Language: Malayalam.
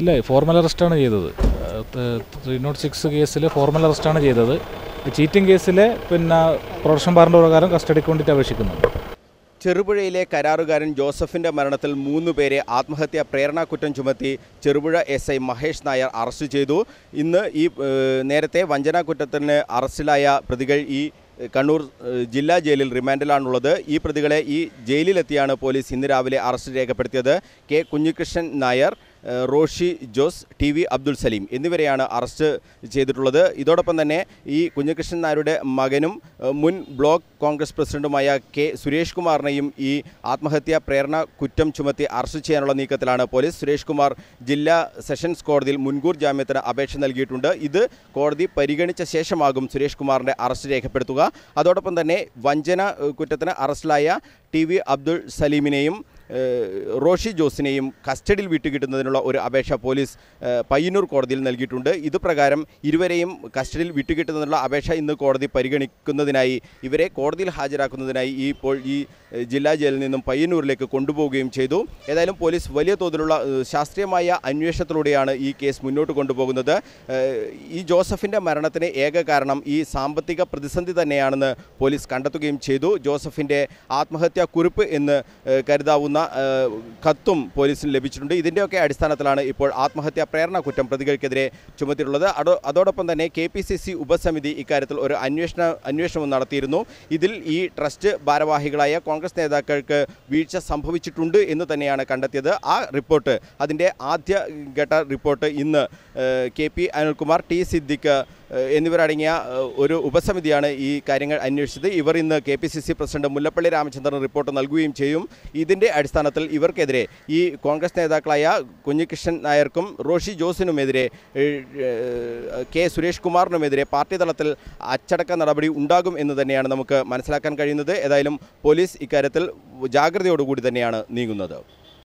ഇല്ല ഫോർമൽ അറസ്റ്റാണ് ചെയ്തത് ത്രീ നോട്ട് സിക്സ് കേസിൽ ഫോർമൽ അറസ്റ്റാണ് ചെയ്തത് ചീറ്റിംഗ് കേസിൽ പിന്നെ പ്രൊഡക്ഷൻ ബാറിൻ്റെ പ്രകാരം കസ്റ്റഡിക്ക് വേണ്ടിയിട്ട് അപേക്ഷിക്കുന്നുണ്ട് ചെറുപുഴയിലെ കരാറുകാരൻ ജോസഫിന്റെ മരണത്തിൽ മൂന്ന് പേരെ ആത്മഹത്യാ പ്രേരണാ കുറ്റം ചുമത്തി Cherupuzha S I Mahesh Nair arrest ചെയ്തു ഇന്ന് ഈ ഏഹ്, നേരത്തെ വഞ്ചനാ കുറ്റത്തിന് അറസ്റ്റിലായ പ്രതികൾ ഈ ഏഹ്, കണ്ണൂർ ഏഹ്, ജില്ലാ ജയിലിൽ റിമാൻഡിലാണുള്ളത് ഈ പ്രതികളെ ഈ ജയിലിലെത്തിയാണ് പോലീസ് ഇന്ന് രാവിലെ അറസ്റ്റ് രേഖപ്പെടുത്തിയത് കെ കുഞ്ഞികൃഷ്ണൻ നായർ ഏഹ്, റോഷി ജോസ് ടി വി അബ്ദുൽ സലീം എന്നിവരെയാണ് അറസ്റ്റ് ചെയ്തിട്ടുള്ളത് ഇതോടൊപ്പം തന്നെ ഈ കുഞ്ഞികൃഷ്ണൻ നായരുടെ മകനും ഏഹ്, മുൻ ബ്ലോക്ക് കോൺഗ്രസ് പ്രസിഡന്റുമായ കെ സുരേഷ് കുമാറിനെയും ഈ ആത്മഹത്യാ പ്രേരണ കുറ്റം ചുമത്തി അറസ്റ്റ് ചെയ്യാനുള്ള നീക്കത്തിലാണ് പോലീസ് സുരേഷ് കുമാർ ജില്ലാ സെഷൻസ് കോടതിയിൽ മുൻകൂർ ജാമ്യത്തിന് അപേക്ഷ നൽകിയിട്ടുണ്ട് ഇത് കോടതി പരിഗണിച്ച ശേഷമാകും സുരേഷ് കുമാറിൻ്റെ അറസ്റ്റ് രേഖപ്പെടുത്തുക അതോടൊപ്പം തന്നെ വഞ്ചന ഏഹ്, കുറ്റത്തിന് അറസ്റ്റിലായ ടി വി അബ്ദുൾ സലീമിനെയും ഏഹ്, റോഷി ജോസിനെയും കസ്റ്റഡിയിൽ വിട്ടുകിട്ടുന്നതിനുള്ള ഒരു അപേക്ഷ പോലീസ് ഏഹ്, പയ്യന്നൂർ കോടതിയിൽ നൽകിയിട്ടുണ്ട് ഇത് പ്രകാരം ഇരുവരെയും കസ്റ്റഡിയിൽ വിട്ടുകിട്ടുന്നതിനുള്ള അപേക്ഷ ഇന്ന് കോടതി പരിഗണിക്കുന്നതിനായി ഇവരെ കോടതിയിൽ ഹാജരാക്കുന്നതിനായി ഈ ഇപ്പോൾ ഈ ഏഹ്, ജില്ലാ ജയിലിൽ നിന്നും പയ്യന്നൂരിലേക്ക് കൊണ്ടുപോവുകയും ചെയ്തു ഏതായാലും പോലീസ് വലിയ തോതിലുള്ള ഏഹ്, ശാസ്ത്രീയമായ അന്വേഷണത്തിലൂടെയാണ് ഈ കേസ് മുന്നോട്ട് കൊണ്ടുപോകുന്നത് ഏഹ്, ഈ ജോസഫിൻ്റെ മരണത്തിന് ഏക കാരണം ഈ സാമ്പത്തിക പ്രതിസന്ധി തന്നെയാണെന്ന് പോലീസ് കണ്ടെത്തുകയും ചെയ്തു ജോസഫിൻ്റെ ആത്മഹത്യാ കുറിപ്പ് എന്ന് ഏഹ്, കരുതാവുന്ന ഏഹ്, കത്തും പോലീസിന് ലഭിച്ചിട്ടുണ്ട് ഇതിൻ്റെയൊക്കെ അടിസ്ഥാനത്തിലാണ് ഇപ്പോൾ ആത്മഹത്യാ പ്രേരണ കുറ്റം പ്രതികൾക്കെതിരെ ചുമത്തിയിട്ടുള്ളത് അതോ അതോടൊപ്പം തന്നെ കെ പി സി സി ഉപസമിതി ഇക്കാര്യത്തിൽ ഒരു അന്വേഷണ അന്വേഷണം നടത്തിയിരുന്നു ഇതിൽ ഈ ട്രസ്റ്റ് ഭാരവാഹികളായ കോൺഗ്രസ് നേതാക്കൾക്ക് വീഴ്ച സംഭവിച്ചിട്ടുണ്ട് എന്ന് തന്നെയാണ് കണ്ടെത്തിയത് ആ റിപ്പോർട്ട് അതിൻ്റെ ആദ്യ ഘട്ട റിപ്പോർട്ട് ഇന്ന് ഏഹ്, K P Anilkumar T Siddique ഏഹ്, എന്നിവരടങ്ങിയ ഏഹ്, ഒരു ഉപസമിതിയാണ് ഈ കാര്യങ്ങൾ അന്വേഷിച്ചത് ഇവർ ഇന്ന് K P C C president Mullappally Ramachandran report നൽകുകയും ചെയ്യും ഇതിൻ്റെ അടിസ്ഥാനത്തിൽ ഇവർക്കെതിരെ ഈ കോൺഗ്രസ് നേതാക്കളായ കുഞ്ഞികൃഷ്ണൻ നായർക്കും റോഷി ജോസിനുമെതിരെ ഏഹ്, ഏഹ്, കെ സുരേഷ് കുമാറിനുമെതിരെ പാർട്ടി തലത്തിൽ അച്ചടക്ക നടപടി ഉണ്ടാകും എന്ന് തന്നെയാണ് നമുക്ക് മനസ്സിലാക്കാൻ കഴിയുന്നത് ഏതായാലും പോലീസ് ഇക്കാര്യത്തിൽ ജാഗ്രതയോടുകൂടി തന്നെയാണ് നീങ്ങുന്നത്